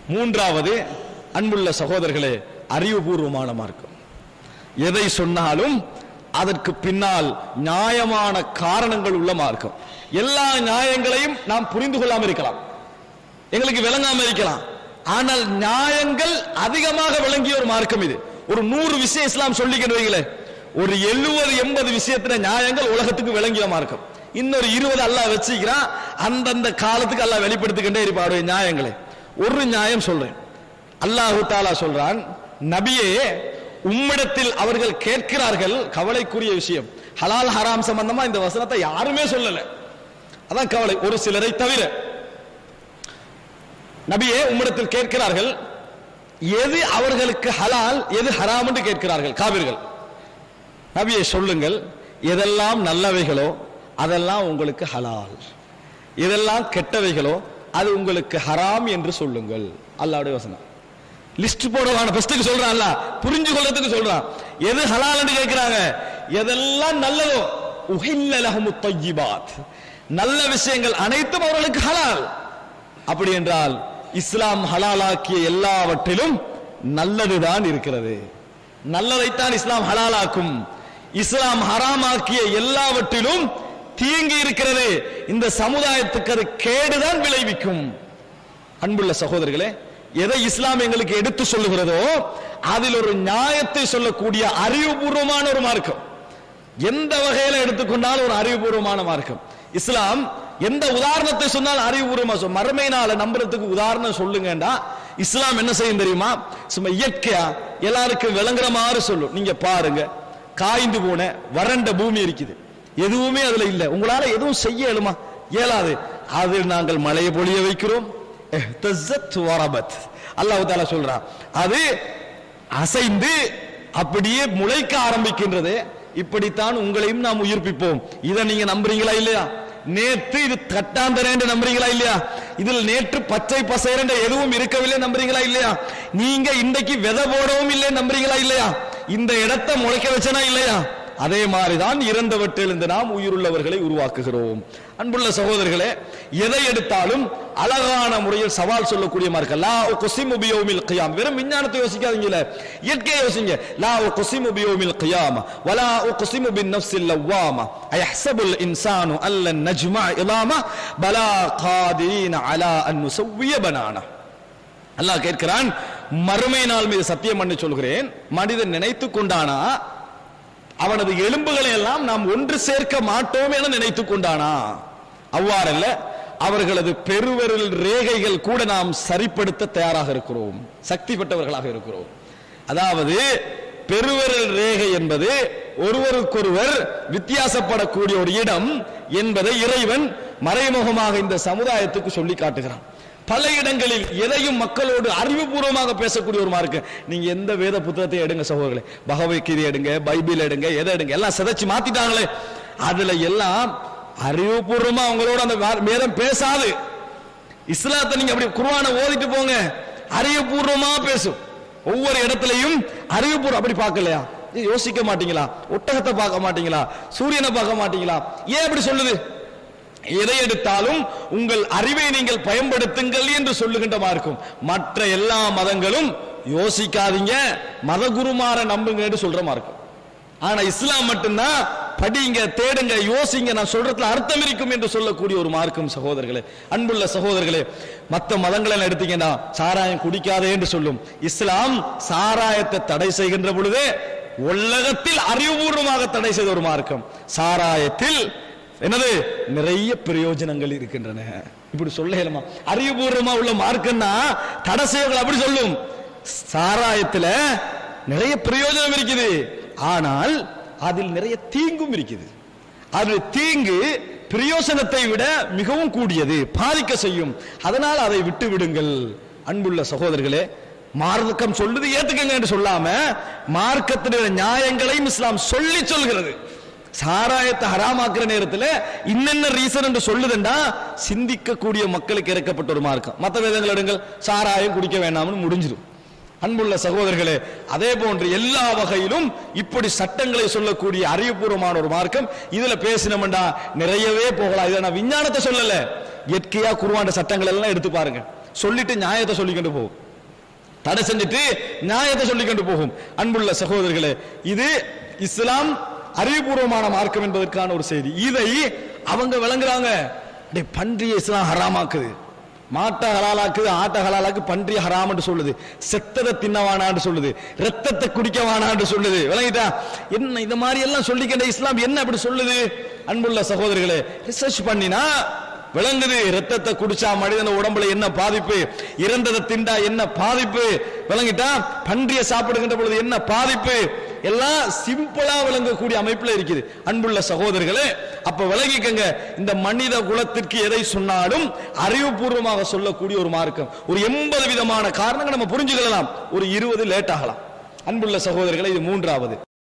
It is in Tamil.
மூன்றாவது அன்புள்ள சகோதரர்களே அறிவுபூர்வமான மார்க்கம் எதை சொன்னாலும் அதற்கு பின்னால் நியாயமான காரணங்கள் உள்ள மார்க்கம் எல்லா நியாயங்களையும் நாம் புரிந்து கொள்ளாமல் இருக்கலாம் எங்களுக்கு விளங்காம இருக்கலாம் ஆனால் நியாயங்கள் அதிகமாக விளங்கிய ஒரு மார்க்கம் இது ஒரு நூறு விஷயம் இஸ்லாம் சொல்லிக்கிட்டு வைங்களேன் ஒரு எழுபது எண்பது விஷயத்துல நியாயங்கள் உலகத்துக்கு விளங்கிய மார்க்கம் இன்னொரு இருபது அல்லாஹ் வச்சுக்கிறான் அந்தந்த காலத்துக்கு அல்லாஹ் வெளிப்படுத்திக்கிட்டே இருப்பாரு நியாயங்களை ஒரு நியாயம் சொல்றேன் அல்லாஹு தாலா சொல்றான் நபியே உம்மிடத்தில் அவர்கள் கேட்கிறார்கள் கவலைக்குரிய விஷயம் ஹலால் ஹராம் சம்பந்தமா இந்த வசனத்தை யாருமே சொல்லல அதான் கவலை ஒரு சிலரை தவிர நபியே உம்மிடத்தில் கேட்கிறார்கள் எது அவர்களுக்கு ஹலால் எது ஹராம் என்று கேட்கிறார்கள் காவிர்கள் நபியை சொல்லுங்கள் எதெல்லாம் நல்லவைகளோ அதெல்லாம் உங்களுக்கு ஹலால் எதெல்லாம் கெட்டவைகளோ அது உங்களுக்கு ஹராம் என்று சொல்லுங்கள் அல்லாவுடைய வசனம் லிஸ்ட் போடுவான ஃபர்ஸ்ட்டுக்கு சொல்றான்ல புரிஞ்சு கொள்றதுக்கு சொல்றான் எது ஹலால் என்று கேட்கிறாங்க எதெல்லாம் நல்லதோ உஹில்ல லஹுமு தய்யிபாத் நல்ல விஷயங்கள் அனைத்தும் அவர்களுக்கு ஹலால் அப்படி என்றால் இஸ்லாம் ஹலாலாக்கிய எல்லாவற்றிலும் நல்லதுதான் இருக்கிறது நல்லதைத்தான் இஸ்லாம் ஹலாலாக்கும் இஸ்லாம் ஹராமாக்கிய எல்லாவற்றிலும் தீங்கு இருக்கிறது இந்த சமுதாயத்துக்கு அது கேடுதான் விளைவிக்கும் அன்புள்ள சகோதரர்களே எதை இஸ்லாம் எங்களுக்கு எடுத்து சொல்லுகிறதோ அதில் ஒரு நியாயத்தை சொல்லக்கூடிய அறிவுபூர்வமான ஒரு மார்க்கம் எந்த வகையில எடுத்துக்கொண்டாலும் ஒரு அறிவுபூர்வமான மார்க்கம் இஸ்லாம் எந்த உதாரணத்தை சொன்னாலும் அறிவுபூர்வமா சொல் மறுமை நாளை நம்புறதுக்கு உதாரணம் சொல்லுங்கடா இஸ்லாம் என்ன செய்யும் தெரியுமா சும்மா இயற்கையா எல்லாருக்கும் விளங்குற மாதிரி சொல்லும் நீங்க பாருங்க காய்ந்து போன வறண்ட பூமி இருக்குது எதுவுமே அதுல இல்ல உங்களால எதுவும் செய்ய இயலுமா இயலாது அதில் நாங்கள் மழையை பொழிய வைக்கிறோம் இஹ்தஸத் வரபத் அல்லாஹ் தாலா சொல்றான் அது அசைந்து அப்படியே முளைக்க ஆரம்பிக்கின்றது இப்படித்தான் உங்களையும் நாம் உயிர்ப்பிப்போம் இதை நீங்க நம்புறீங்களா இல்லையா நேற்று இது தட்டாந்தரேன்னு நம்புறீங்களா இல்லையா இதில் நேற்று பச்சை பசைரண்ட எதுவும் இருக்கவில்லை நம்புறீங்களா இல்லையா நீங்க இன்றைக்கு விதை போடவும் இல்லை நம்புறீங்களா இல்லையா இந்த இடத்தை முளைக்க வச்சனா இல்லையா அதே மாதிரிதான் இறந்தவற்றிலிருந்து நாம் உயிருள்ளவர்களை உருவாக்குகிறோம் அன்புள்ள சகோதரர்களே எதை எடுத்தாலும் அழகான முறையில் சவால் சொல்லக்கூடிய மார்க்க லா குசிமு பியோமில் கியாம் வெறும் விஞ்ஞானத்தை யோசிக்காதீங்கல இயற்கையை யோசிங்க லா குசிமு பியோமில் கியாம் வலா குசிமு பின் நஃப்ஸில் லவ்வாமா அயஹ்சபுல் இன்சானு அல்லன் நஜ்மா இலாமா பலா காதீன அலா அன் நுசவ்விய பனானா அல்லாஹ் கேட்கிறான் மறுமை நாள் மீது சத்தியம் பண்ணி சொல்கிறேன் மனிதன் நினைத்து கொண்டானா அவனது எலும்புகளை எல்லாம் நாம் ஒன்று சேர்க்க மாட்டோம் என நினைத்துக் கொண்டானா அவ்வாறல்ல அவர்களது பெருவரில் ரேகைகள் கூட நாம் சரிப்படுத்த தயாராக இருக்கிறோம் சக்தி பெற்றவர்களாக இருக்கிறோம் அதாவது பெருவரல் ரேகை என்பது ஒருவருக்கொருவர் வித்தியாசப்படக்கூடிய ஒரு இடம் என்பதை இறைவன் மறைமுகமாக இந்த சமுதாயத்துக்கு சொல்லி காட்டுகிறான் பல இடங்களில் எதையும் மக்களோடு அறிவுபூர்வமாக பேசக்கூடிய ஒரு மார்க்கு நீங்க எந்த வேத புத்தகத்தை எடுங்க சகோதரர்களே பகவத்கீதை எடுங்க பைபிள் எடுங்க எதை எடுங்க எல்லாம் சிதைச்சு மாத்திட்டாங்களே அதுல எல்லாம் அறிவுபூர்வமா அவங்களோட அந்த வே- வேதம் பேசாது இஸ்லாத்தை நீங்க அப்படி குர்ஆனை ஓதிட்டு போங்க அறிவுபூர்வமா பேசும் ஒவ்வொரு இடத்துலயும் அறிவுபூர்வம் அப்படி பார்க்கலையா ஏய், யோசிக்க மாட்டீங்களா ஒட்டகத்தை பார்க்க மாட்டீங்களா சூரியனை பார்க்க மாட்டீங்களா ஏன் அப்படி சொல்லுது எதை எடுத்தாலும் உங்கள் அறிவை நீங்கள் பயன்படுத்துங்கள் என்று சொல்லுகின்றமா இருக்கும் மற்ற எல்லா மதங்களும் யோசிக்காதீங்க மத குருமார நம்புங்கன்னு சொல்றமா இருக்கும் ஆனா இஸ்லாம் மட்டும்தான் படிங்க தேடுங்க யோசிங்க நான் சொல்றதுல அர்த்தம் இருக்கும் என்று சொல்லக்கூடிய ஒரு மார்க்கம் சகோதரர்களே அன்புள்ள சகோதரர்களே மத்த மதங்களை எல்லாம் எடுத்தீங்கன்னா சாராயம் குடிக்காதே என்று சொல்லும் இஸ்லாம் சாராயத்தை தடை செய்கின்ற பொழுதே உலகத்தில் அறிவுபூர்வமாக தடை செய்த ஒரு மார்க்கம் சாராயத்தில் என்னது நிறைய பிரயோஜனங்கள் இருக்கின்றன இப்படி சொல்ல இயலுமா அறிவுபூர்வமா உள்ள மார்க்கம்னா தடை செய்வர்கள் அப்படி சொல்லும் சாராயத்துல நிறைய பிரயோஜனம் இருக்குது ஆனால் அதில் நிறைய தீங்கும் இருக்குது அது தீங்கு பிரயோசனத்தை விட மிகவும் கூடியது பாதிக்க செய்யும் அதனால் அதை விட்டு விடுங்கள் அன்புள்ள சகோதரர்களே மார்க்கம் சொல்லுது ஏத்துக்கங்க என்று சொல்லாம மார்க்கத்தினுடைய நியாயங்களையும் இஸ்லாம் சொல்லி சொல்கிறது சாராயத்தை ஹராமாக்குற நேரத்தில் இன்னென்ன ரீசன் என்று சொல்லுதுண்டா சிந்திக்கக்கூடிய மக்களுக்கு இறக்கப்பட்ட ஒரு மார்க்கம் மற்ற வேதங்கள் எடுங்கள் சாராயம் குடிக்க வேண்டாம்னு முடிஞ்சிடும் அன்புள்ள சகோதரர்களே அதே போன்று எல்லா வகையிலும் இப்படி சட்டங்களை சொல்லக்கூடிய அறிவுபூர்வமான ஒரு மார்க்கம் இதுல பேசினோம்டா நிறையவே போகலாம் இதை நான் விஞ்ஞானத்தை சொல்லல இயற்கையா குருவாண்ட சட்டங்கள் எல்லாம் எடுத்து பாருங்க சொல்லிட்டு நியாயத்தை சொல்லிக்கிட்டு போகும் தடை செஞ்சுட்டு நியாயத்தை சொல்லிக்கொண்டு போகும் அன்புள்ள சகோதரர்களே இது இஸ்லாம் அறிவுபூர்வமான மார்க்கம் என்பதற்கான ஒரு செய்தி இதை அவங்க விளங்குறாங்க டேய் பன்றிய இஸ்லாம் ஹராமாக்குது மாட்டை ஹலாலாக்குது ஆட்டை ஹலாலாக்கு பன்றிய ஹராம்னு சொல்லுது செத்ததை தின்னவானான்னு சொல்லுது ரத்தத்தை குடிக்க வானான்னு சொல்லுது விளங்கிட்டா என்ன இந்த மாதிரி எல்லாம் சொல்லிக்கின்ற இஸ்லாம் என்ன அப்படி சொல்லுது அன்புள்ள சகோதரர்களே ரிசர்ச் பண்ணினா விளங்குது ரத்தத்தை குடிச்சா மனிதன உடம்புல என்ன பாதிப்பு இறந்ததை திண்டா என்ன பாதிப்பு விளங்கிட்டா பன்றிய சாப்பிடுகின்ற பொழுது என்ன பாதிப்பு எல்லாம் சிம்பிளா விளங்கக்கூடிய அமைப்புல இருக்குது அன்புள்ள சகோதரர்களே அப்ப விளங்கிக்கங்க இந்த மனித குலத்திற்கு எதை சொன்னாலும் அறிவுபூர்வமாக சொல்லக்கூடிய ஒரு மார்க்கம் ஒரு எண்பது விதமான காரணங்கள் நம்ம புரிஞ்சுக்கலாம் ஒரு இருபது லேட் ஆகலாம் அன்புள்ள சகோதரர்களே இது மூன்றாவது